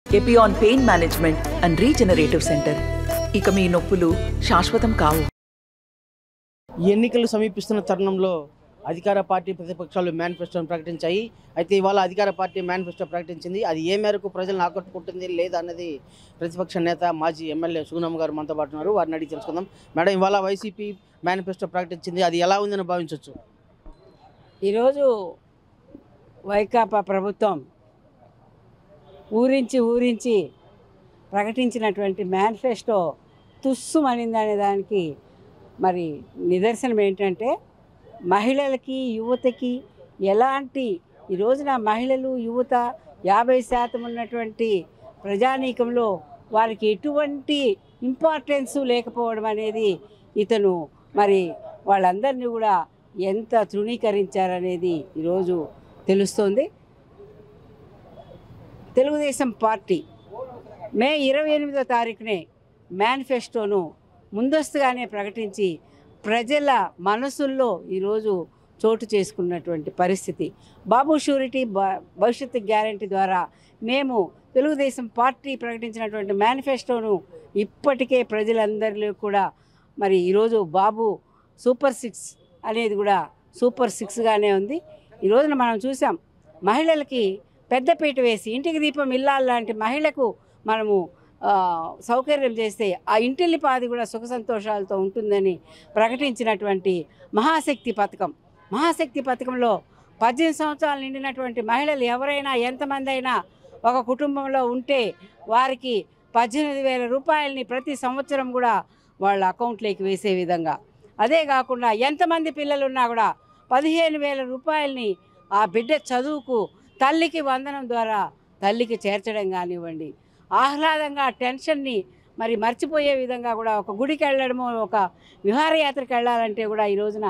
Epione pain management and regenerative centre ఇక మీ నొప్పులు శాశ్వతం కావు ఎన్నికలు సమీపిస్తున్న తరుణంలో అధికార పార్టీ ప్రతిపక్షాలు మేనిఫెస్టోను ప్రకటించాయి అయితే ఇవాళ అధికార పార్టీ మేనిఫెస్టో ప్రకటించింది అది ఏ మేరకు ప్రజలను ఆకట్టుకుంటుంది లేదా అన్నది ప్రతిపక్ష నేత మాజీ ఎమ్మెల్యే సుగుణమ్మ గారు మనతో పాటు ఉన్నారు వారిని అడిగి తెలుసుకుందాం మేడం ఇవాళ వైసీపీ మేనిఫెస్టో ప్రకటించింది అది ఎలా ఉందని భావించవచ్చు ఈరోజు వైకాపా ప్రభుత్వం ఊరించి ఊరించి ప్రకటించినటువంటి మేనిఫెస్టో తుస్సుమనిందనే దానికి మరి నిదర్శనం ఏంటంటే మహిళలకి యువతకి ఎలాంటి ఈ రోజున మహిళలు యువత యాభై శాతం ఉన్నటువంటి ప్రజానీకంలో వారికి ఎటువంటి ఇంపార్టెన్స్ లేకపోవడం అనేది ఇతను మరి వాళ్ళందరినీ కూడా ఎంత తృణీకరించారనేది ఈరోజు తెలుస్తోంది తెలుగుదేశం పార్టీ మే ఇరవై ఎనిమిదో తారీఖునే మేనిఫెస్టోను ముందస్తుగానే ప్రకటించి ప్రజల మనసుల్లో ఈరోజు చోటు చేసుకున్నటువంటి పరిస్థితి బాబు షూరిటీ భ- భవిష్యత్తు గ్యారంటీ ద్వారా మేము తెలుగుదేశం పార్టీ ప్రకటించినటువంటి మేనిఫెస్టోను ఇప్పటికే ప్రజలందరిలో కూడా మరి ఈరోజు బాబు సూపర్ సిక్స్ అనేది కూడా సూపర్ సిక్స్గానే ఉంది ఈ రోజున మనం చూసాం మహిళలకి పెద్దపీట వేసి ఇంటికి దీపం ఇల్లాలి లాంటి మహిళకు మనము ఆ, సౌకర్యం చేస్తే ఆ ఇంటిల్లిపాది కూడా సుఖ సంతోషాలతో ఉంటుందని ప్రకటించినటువంటి మహాశక్తి పథకం మహాశక్తి పథకంలో పద్దెనిమిది సంవత్సరాలు నిండినటువంటి మహిళలు ఎవరైనా ఎంతమంది అయినా ఒక కుటుంబంలో ఉంటే వారికి పద్దెనిమిది వేల రూపాయలని ప్రతి సంవత్సరం కూడా వాళ్ళ అకౌంట్లోకి వేసే విధంగా అదే కాకుండా ఎంతమంది పిల్లలు ఉన్నా కూడా పదిహేను వేల రూపాయలని ఆ బిడ్డ చదువుకు తల్లికి వందనం ద్వారా తల్లికి చేర్చడం కానివ్వండి ఆహ్లాదంగా టెన్షన్ని మరి మర్చిపోయే విధంగా కూడా ఒక గుడికి వెళ్ళడము ఒక విహారయాత్రకు వెళ్ళాలంటే కూడా ఈ రోజున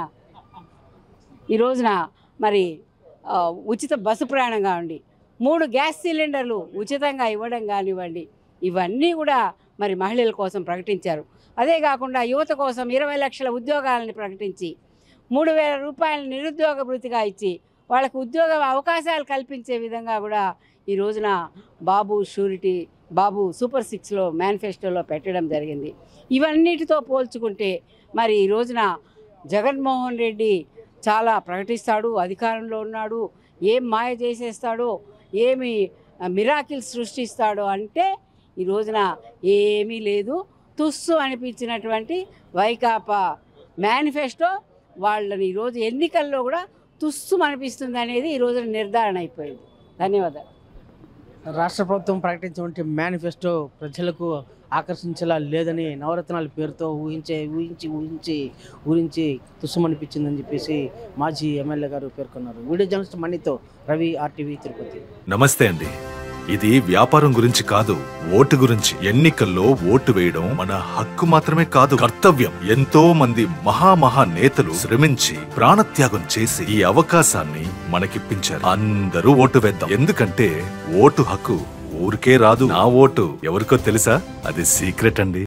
ఈ రోజున మరి ఆ, ఉచిత బస్సు ప్రయాణం కానివ్వండి మూడు గ్యాస్ సిలిండర్లు ఉచితంగా ఇవ్వడం కానివ్వండి ఇవన్నీ కూడా మరి మహిళల కోసం ప్రకటించారు అదే కాకుండా యువత కోసం ఇరవై లక్షల ఉద్యోగాలను ప్రకటించి మూడు వేల రూపాయల నిరుద్యోగ భృతిగా ఇచ్చి వాళ్ళకు ఉద్యోగ అవకాశాలు కల్పించే విధంగా కూడా ఈ రోజున బాబు షూరిటీ బాబు సూపర్ సిక్స్లో మేనిఫెస్టోలో పెట్టడం జరిగింది ఇవన్నిటితో పోల్చుకుంటే మరి ఈ రోజున జగన్మోహన్ రెడ్డి చాలా ప్రకటిస్తాడు అధికారంలో ఉన్నాడు ఏం మాయ చేసేస్తాడో ఏమి మిరాకిల్స్ సృష్టిస్తాడో అంటే ఈ రోజున ఏమీ లేదు తుస్సు అనిపించినటువంటి వైకాపా మేనిఫెస్టో వాళ్ళని ఈరోజు ఎన్నికల్లో కూడా తుస్సు అనిపిస్తుంది అనేది ఈ రోజున నిర్ధారణ అయిపోయింది ధన్యవాదాలు రాష్ట్ర ప్రభుత్వం ప్రకటించినటువంటి మేనిఫెస్టో ప్రజలకు ఆకర్షించేలా లేదని నవరత్నాల పేరుతో ఊహించే ఊహించి ఊహించి ఊహించి తుస్సుమనిపించిందని చెప్పేసి మాజీ ఎమ్మెల్యే గారు పేర్కొన్నారు వీడియో జర్నలిస్ట్ మణితో రవి ఆర్టీవీ తిరుపతి నమస్తే అండి ఇది వ్యాపారం గురించి కాదు ఓటు గురించి ఎన్నికల్లో ఓటు వేయడం మన హక్కు మాత్రమే కాదు కర్తవ్యం ఎంతో మంది మహామహా నేతలు శ్రమించి ప్రాణత్యాగం చేసి ఈ అవకాశాన్ని మనకిప్పించారు అందరూ ఓటు వేద్దాం ఎందుకంటే ఓటు హక్కు ఊరికే రాదు నా ఓటు ఎవరికో తెలుసా అది సీక్రెట్ అండి